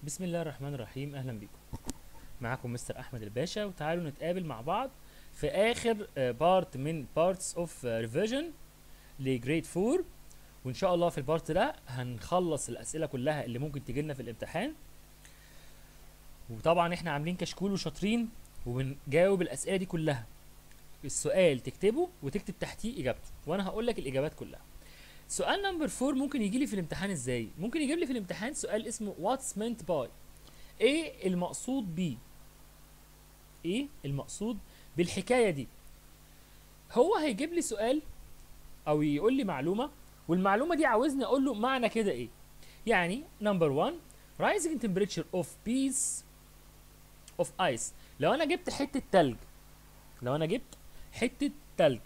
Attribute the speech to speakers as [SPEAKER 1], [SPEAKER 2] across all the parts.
[SPEAKER 1] بسم الله الرحمن الرحيم اهلا بيكم معاكم مستر احمد الباشا وتعالوا نتقابل مع بعض في اخر بارت من بارتس اوف ريفيجن لجريد 4 وان شاء الله في البارت ده هنخلص الاسئله كلها اللي ممكن تجي لنا في الامتحان وطبعا احنا عاملين كشكول وشاطرين وبنجاوب الاسئله دي كلها السؤال تكتبه وتكتب تحتيه اجابته وانا هقول لك الاجابات كلها سؤال نمبر 4 ممكن يجي لي في الامتحان ازاي ممكن يجيب لي في الامتحان سؤال اسمه واتس meant باي ايه المقصود بيه ايه المقصود بالحكايه دي هو هيجيب لي سؤال او يقول لي معلومه والمعلومه دي عاوزني اقول له معنى كده ايه يعني نمبر 1 rising temperature of piece of ice لو انا جبت حته تلج لو انا جبت حته تلج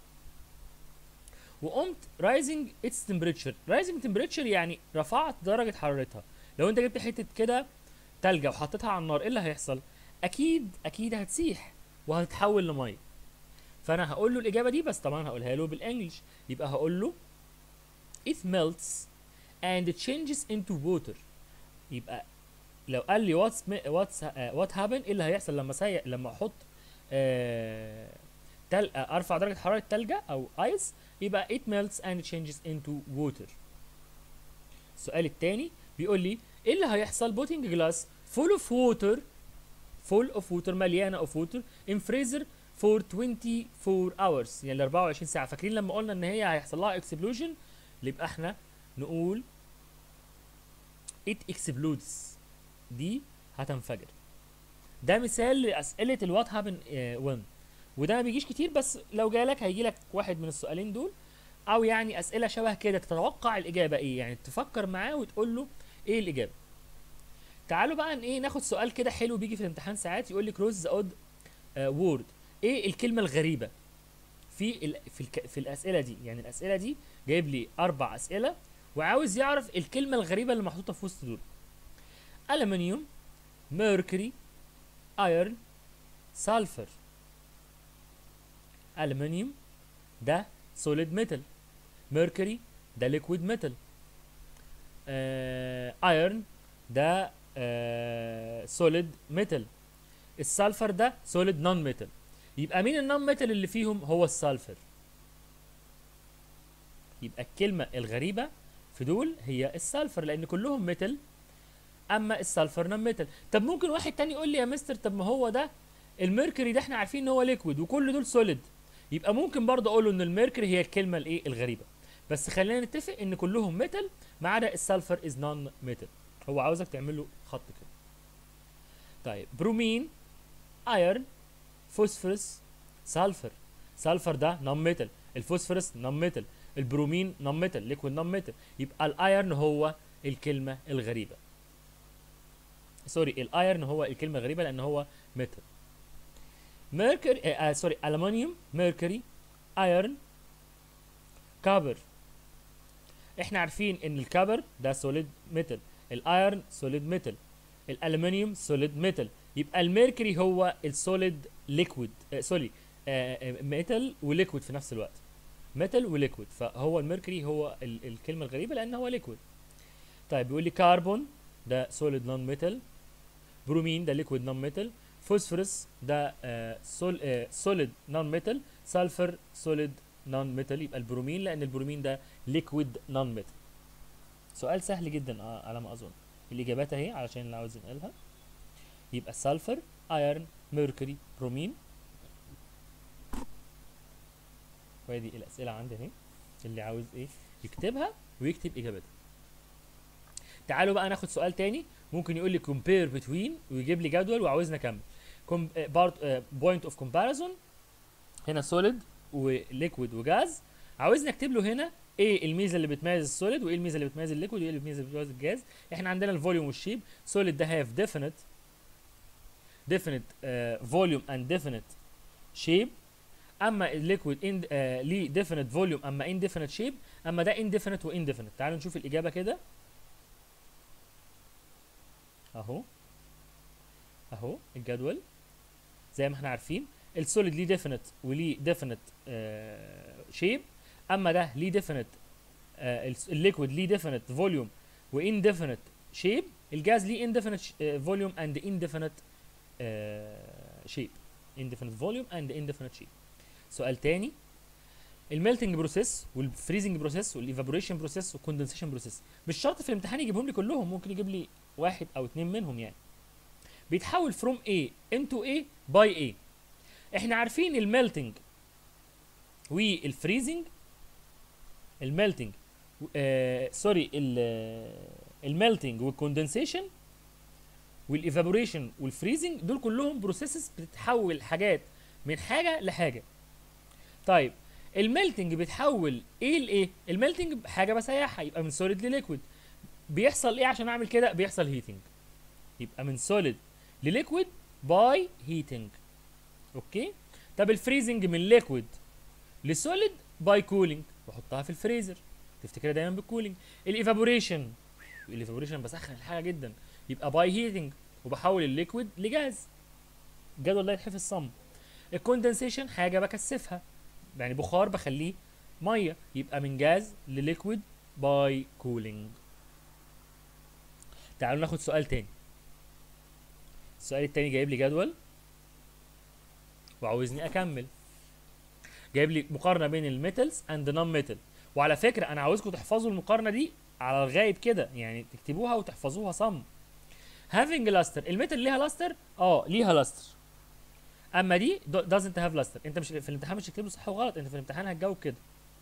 [SPEAKER 1] وقمت rising its temperature rising temperature يعني رفعت درجة حرارتها لو انت جبت حتة كده تلجة وحطيتها على النار ايه اللي هيحصل اكيد اكيد هتسيح وهتتحول لمية فانا هقول له الاجابة دي بس طبعا هقولها له بالانجلش يبقى هقول له it melts and changes into water يبقى لو قال لي what's what's uh, what happen ايه اللي هيحصل لما سي... لما احط آه تل... ارفع درجة حرارة تلجة او ايس يبقى it melts and changes into water السؤال التاني بيقول لي ايه اللي هيحصل putting glass full of water full of water مليانه of water in freezer for 24 hours يعني 24 ساعه فاكرين لما قلنا ان هي هيحصل لها explosion يبقى احنا نقول it explodes دي هتنفجر ده مثال لاسئله الوات هابن وين وده ما بيجيش كتير بس لو جالك هيجي لك واحد من السؤالين دول او يعني اسئله شبه كده تتوقع الاجابه ايه يعني تفكر معاه وتقول له ايه الاجابه تعالوا بقى ان ايه ناخد سؤال كده حلو بيجي في الامتحان ساعات يقول لك كروز ذا اود وورد ايه الكلمه الغريبه في ال في الك في الاسئله دي يعني الاسئله دي جايب لي اربع اسئله وعاوز يعرف الكلمه الغريبه اللي محطوطه في وسط دول الومنيوم ميركوري ايرن سلفر الومنيوم ده سوليد ميتال ميركوري ده ليكويد ميتال ايرن ده سوليد ميتال السلفر ده سوليد نون ميتال يبقى مين النون ميتال اللي فيهم هو السلفر يبقى الكلمة الغريبة في دول هي السلفر لأن كلهم ميتال أما السلفر نون ميتال طب ممكن واحد تاني يقول لي يا مستر طب ما هو ده الميركوري ده احنا عارفين ان هو ليكويد وكل دول سوليد يبقى ممكن برضه اقول له ان الميركوري هي الكلمه الايه الغريبه بس خلينا نتفق ان كلهم ميتال ما عدا السلفر از نون ميتال هو عاوزك تعمل له خط كده طيب برومين ايرن فوسفورس سلفر سلفر ده نون ميتال الفوسفورس نون ميتال البرومين نون ميتال ليكويد نون ميتال يبقى الايرن هو الكلمه الغريبه سوري الايرن هو الكلمه الغريبه لان هو ميتال ميركوري آه سوري الومنيوم ميركوري ايرن كابر احنا عارفين ان الكابر ده سوليد ميتال الايرن سوليد ميتال الالومنيوم سوليد ميتال يبقى الميركوري هو السوليد ليكويد آه سوري آه ميتال وليكويد في نفس الوقت ميتال وليكويد فهو الميركوري هو ال الكلمه الغريبه لان هو ليكويد طيب بيقول لي كربون ده سوليد نون ميتال برومين ده ليكويد نون ميتال فوسفورس ده سوليد نون ميتال سلفر سوليد نون ميتال يبقى البرومين لان البرومين ده ليكويد نون ميتال سؤال سهل جدا آه على ما اظن الاجابات اهي علشان اللي عاوز ينقلها يبقى سلفر ايرن ميركوري برومين وادي الاسئله عندي اهي اللي عاوز ايه يكتبها ويكتب اجابتها تعالوا بقى ناخد سؤال تاني ممكن يقول لي compare between ويجيب لي جدول وعاوزنا اكمل بارت بوينت اوف كومباريزون هنا سوليد وليكويد وجاز عاوزني اكتب له هنا ايه الميزه اللي بتميز السوليد وايه الميزه اللي بتميز الليكويد وايه الميزه اللي بتميز الجاز احنا عندنا الفوليوم والشيب سوليد ده هاف ديفينيت ديفينيت فوليوم اند ديفينيت شيب اما الليكويد ان ليه ديفينيت فوليوم اما انديفينيت شيب اما ده انديفينيت وانديفينيت تعالوا نشوف الاجابه كده اهو اهو الجدول زي ما احنا عارفين السوليد ليه ديفينيت وليه ديفينيت شيب اما ده ليه ديفينيت الليكويد ليه ديفينيت فوليوم وانديفينيت شيب الجاز ليه indefinite sh- آه، volume and indefinite آه، shape indefinite volume and indefinite shape سؤال تاني الميلتنج بروسيس والفريزنج بروسيس والايفابوريشن بروسيس والكوندنسيشن بروسيس مش شرط في الامتحان يجيبهم لي كلهم ممكن يجيب لي واحد او اتنين منهم يعني بيتحول from A into A by A احنا عارفين الميلتنج والفريزنج الميلتنج آه سوري الميلتنج والكوندنسيشن والايفابوريشن والفريزنج دول كلهم بروسيسز بتتحول حاجات من حاجه لحاجه طيب الميلتنج بتحول ايه لايه الميلتنج حاجه بسيحها يبقى من سوليد لليكويد بيحصل ايه عشان اعمل كده بيحصل هيتنج يبقى من سوليد لليكويد باي هيتنج اوكي طب الفريزنج من ليكويد لسوليد باي كولينج بحطها في الفريزر تفتكرها دايما بالكولينج الايفابوريشن الايفابوريشن بسخن الحاجه جدا يبقى باي هيتنج وبحول الليكويد لجاز الجدول ده يتحفظ صم الكوندنسيشن حاجه بكثفها يعني بخار بخليه ميه يبقى من جاز لليكويد باي كولينج تعالوا ناخد سؤال تاني السؤال التاني جايب لي جدول وعاوزني اكمل جايب لي مقارنه بين الميتالز اند نون ميتال وعلى فكره انا عاوزكم تحفظوا المقارنه دي على الغايب كده يعني تكتبوها وتحفظوها صم having لاستر الميتال ليها لاستر اه ليها لاستر اما دي do- doesn't have لاستر انت مش في الامتحان مش هتكتب له صح وغلط انت في الامتحان هتجاوب كده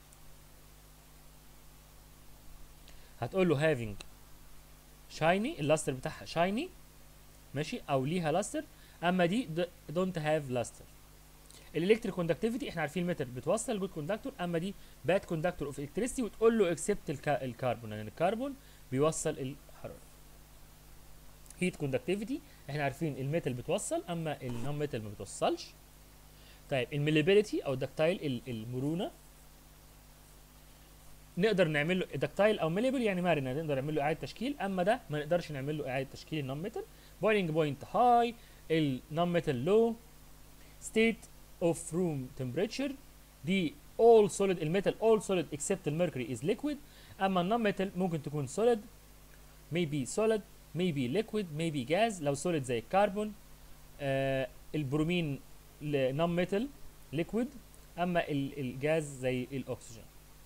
[SPEAKER 1] هتقول له having shiny اللاستر بتاعها shiny ماشي او ليها لاستر اما دي d- don't have لاستر الالكتريك كوندكتيفيتي احنا عارفين الميتال بتوصل جود كوندكتور اما دي باد كوندكتور اوف الكتريستي وتقول له اكسبت الكربون لان يعني الكربون بيوصل الحراره هيت كوندكتيفيتي احنا عارفين الميتال بتوصل اما النون ميتال ما بتوصلش طيب الميليبيليتي او الدكتايل المرونه نقدر نعمل له دكتايل او ميليبل يعني مرن نقدر نعمل له اعاده تشكيل اما ده ما نقدرش نعمل له اعاده تشكيل النون ميتال بويلنج بوينت هاي النون ميتال لو ستيت اوف روم تمبريتشر دي all solid الميتال all solid except الميركوري is liquid اما النون ميتال ممكن تكون solid maybe solid maybe liquid maybe gas لو solid زي الكربون آه البرومين نون ميتال liquid اما ال- الجاز زي الاكسجين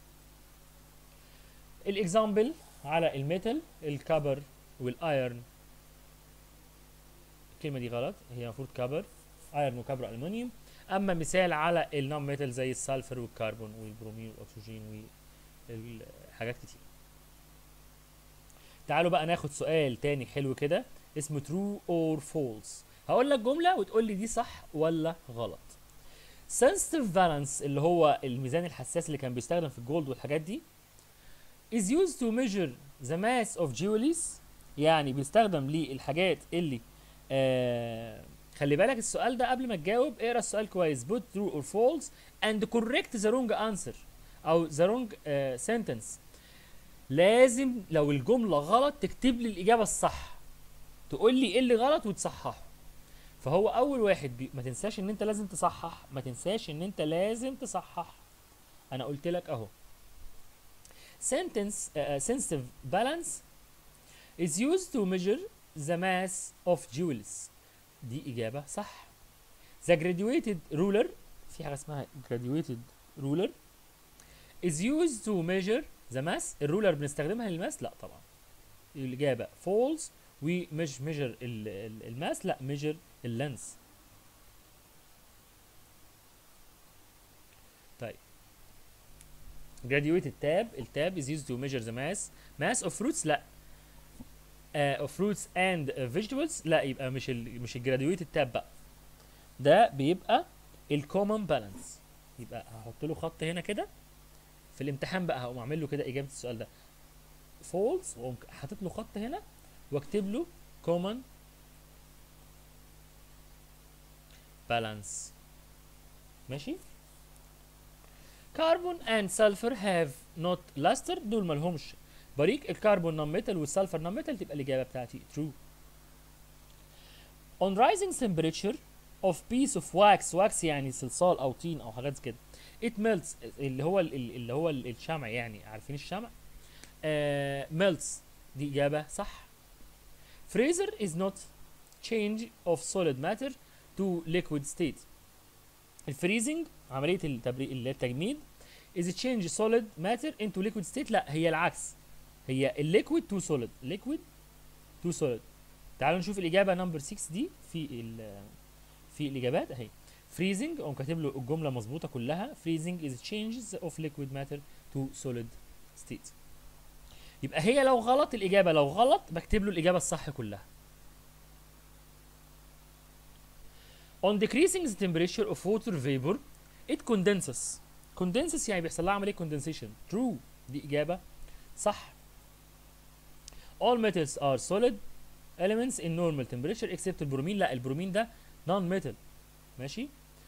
[SPEAKER 1] الاكزامبل على الميتال الكبر والايرن الكلمه دي غلط هي المفروض كبر ايرن وكبر المونيوم اما مثال على النون ميتال زي السلفر والكربون والبرومين والاكسجين وحاجات كتير تعالوا بقى ناخد سؤال تاني حلو كده اسمه true or false هقول لك جمله وتقول لي دي صح ولا غلط sensitive balance اللي هو الميزان الحساس اللي كان بيستخدم في الجولد والحاجات دي is used to measure the mass of jewelries يعني بيستخدم للحاجات اللي آه خلي بالك السؤال ده قبل ما تجاوب اقرا السؤال كويس put true or false and correct the wrong answer او the wrong uh, sentence لازم لو الجمله غلط تكتب لي الاجابه الصح تقول لي ايه اللي غلط وتصححه فهو اول واحد بي... ما تنساش ان انت لازم تصحح ما تنساش ان انت لازم تصحح انا قلت لك اهو sentence uh, sensitive balance is used to measure the mass of jewels دي إجابة صح the graduated ruler في حاجة اسمها graduated ruler is used to measure the mass الرولر بنستخدمها للماس لا طبعا الإجابة false ومش measure ال- ال- الماس لا measure اللينس طيب graduated tab التاب is used to measure the mass mass of fruits لا uh, of fruits and uh, vegetables لا يبقى مش ال مش الجراديويتد تاب بقى ده بيبقى الكومن بالانس يبقى هحط له خط هنا كده في الامتحان بقى هقوم اعمل له كده اجابه السؤال ده فولس واقوم حاطط له خط هنا واكتب له common balance ماشي كربون and sulfur have not luster دول مالهمش بريق الكربون نون ميتال والسلفر نون ميتال تبقى الاجابه بتاعتي true on rising temperature of piece of wax wax يعني صلصال او طين او حاجات كده it melts اللي هو ال- ال- اللي هو ال- الشمع يعني عارفين الشمع آه melts دي اجابه صح freezer is not change of solid matter to liquid state الفريزنج عمليه التبريد اللي هي التجميد is a change solid matter into liquid state لا هي العكس هي الليكويد تو سوليد liquid تو سوليد تعالوا نشوف الاجابه نمبر 6 دي في ال في الاجابات اهي freezing اقوم كاتب له الجمله مظبوطه كلها freezing is changes of liquid matter to solid state يبقى هي لو غلط الاجابه لو غلط بكتب له الاجابه الصح كلها on decreasing the temperature of water vapor it condenses condenses يعني بيحصل لها عمليه condensation true دي اجابه صح all metals are solid elements in normal temperature except البرومين لا البرومين ده non metal ماشي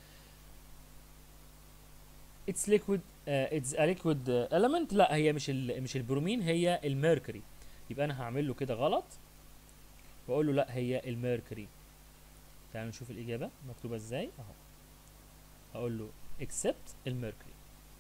[SPEAKER 1] it's liquid uh, it's a liquid uh, element لا هي مش ال مش البرومين هي الميركوري يبقى انا هعمل له كده غلط واقول له لا هي الميركوري تعالوا نشوف الاجابه مكتوبه ازاي اهو هقول له except الميركوري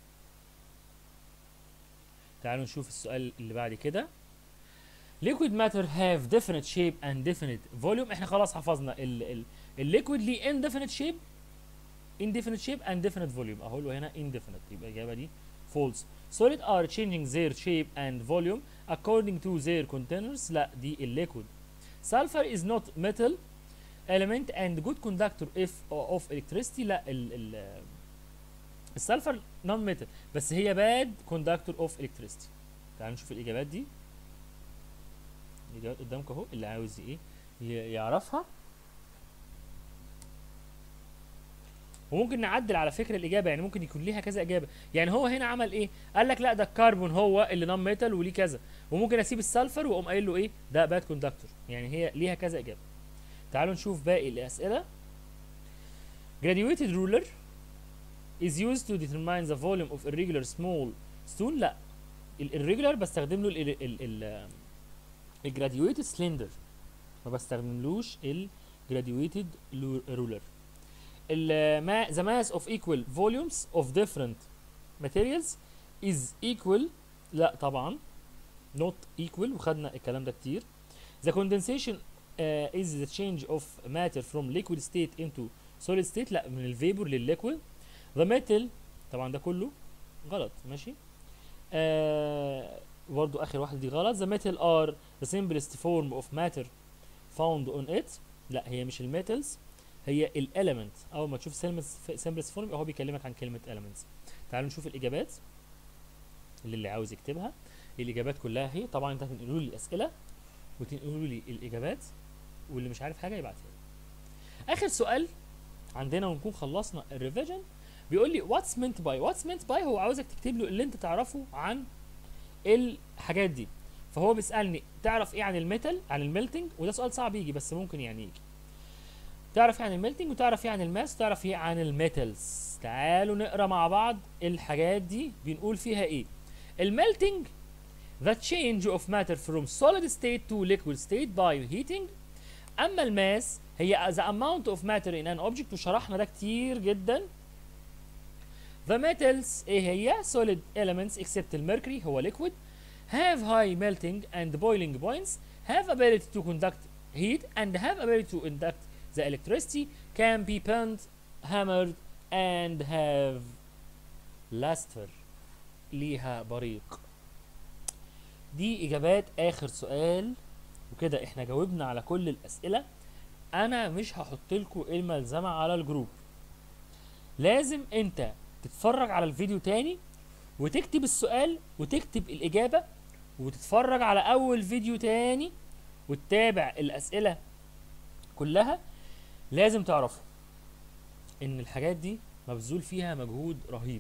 [SPEAKER 1] تعالوا نشوف السؤال اللي بعد كده liquid matter have definite shape and definite volume احنا خلاص حفظنا ال ال الليكويد ليه indefinite shape indefinite shape and definite volume اهو له هنا indefinite يبقى الاجابه دي false solid are changing their shape and volume according to their containers لا دي الليكويد sulfur is not metal element and good conductor if of electricity لا ال ال السلفر نون ميتال بس هي باد كوندكتور اوف الكتريستي تعالوا نشوف الاجابات دي الاجابات قدامكم اهو اللي عاوز ايه ي- يعرفها وممكن نعدل على فكره الاجابه يعني ممكن يكون ليها كذا اجابه يعني هو هنا عمل ايه قال لك لا ده الكربون هو اللي نون ميتال وليه كذا وممكن اسيب السلفر واقوم قايل له ايه ده باد كوندكتور يعني هي ليها كذا اجابه تعالوا نشوف باقي الاسئله graduated ruler is used to determine the volume of irregular small stone لا الirregular بستخدم له ال ال ال الجراديويتد سلندر ما بستخدملوش الجراديويتد ruler ال ما the mass of equal volumes of different materials is equal لا طبعا not equal وخدنا الكلام ده كتير the condensation uh, is the change of matter from liquid state into solid state لا من الفيبور للليكويد the metal طبعا ده كله غلط ماشي آه برضو اخر واحده دي غلط the metal are the simplest form of matter found on it لا هي مش الميتالز هي الاليمنت اول ما تشوف simplest form هو بيكلمك عن كلمه elements تعالوا نشوف الاجابات اللي اللي عاوز يكتبها الاجابات كلها هي طبعا انت هتنقلوا لي الاسئله وتنقلوا لي الاجابات واللي مش عارف حاجه يبعتها لي اخر سؤال عندنا ونكون خلصنا الريفيجن بيقول لي واتس meant باي واتس meant باي هو عاوزك تكتب له اللي انت تعرفه عن الحاجات دي فهو بيسالني تعرف ايه عن الميتال عن الميلتنج وده سؤال صعب يجي بس ممكن يعني يجي تعرف ايه عن الميلتنج وتعرف ايه عن الماس وتعرف ايه عن الميتالز تعالوا نقرا مع بعض الحاجات دي بنقول فيها ايه الميلتنج the change of matter from solid state to liquid state by heating اما الماس هي the amount of matter in an object وشرحنا ده كتير جدا The metals ايه هي solid elements except الميركوري هو liquid have high melting and boiling points have ability to conduct heat and have ability to conduct the electricity can be bent hammered and have luster ليها بريق دي اجابات اخر سؤال وكده احنا جاوبنا على كل الاسئله انا مش هحط لكم الملزمه على الجروب لازم انت تتفرج على الفيديو تاني وتكتب السؤال وتكتب الإجابة وتتفرج على أول فيديو تاني وتتابع الأسئلة كلها لازم تعرفوا إن الحاجات دي مبذول فيها مجهود رهيب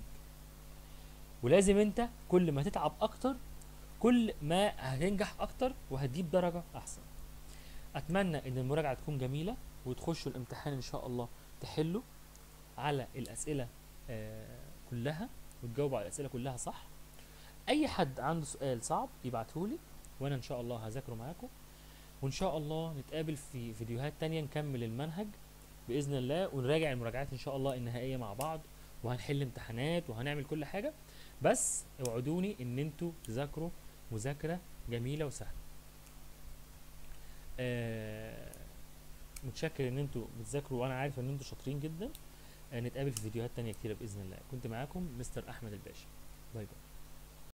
[SPEAKER 1] ولازم انت كل ما تتعب اكتر كل ما هتنجح اكتر وهتجيب درجة احسن اتمنى ان المراجعة تكون جميلة وتخشوا الامتحان ان شاء الله تحلوا على الاسئلة آه كلها وتجاوبوا على الاسئله كلها صح اي حد عنده سؤال صعب يبعتهولي وانا ان شاء الله هذاكره معاكم وان شاء الله نتقابل في فيديوهات تانية نكمل المنهج باذن الله ونراجع المراجعات ان شاء الله النهائيه مع بعض وهنحل امتحانات وهنعمل كل حاجه بس اوعدوني ان انتوا تذاكروا مذاكره جميله وسهله آه متشكر ان انتوا بتذاكروا وانا عارف ان انتوا شاطرين جدا آه، نتقابل في فيديوهات تانية كتيرة باذن الله كنت معاكم مستر احمد الباشا باي باي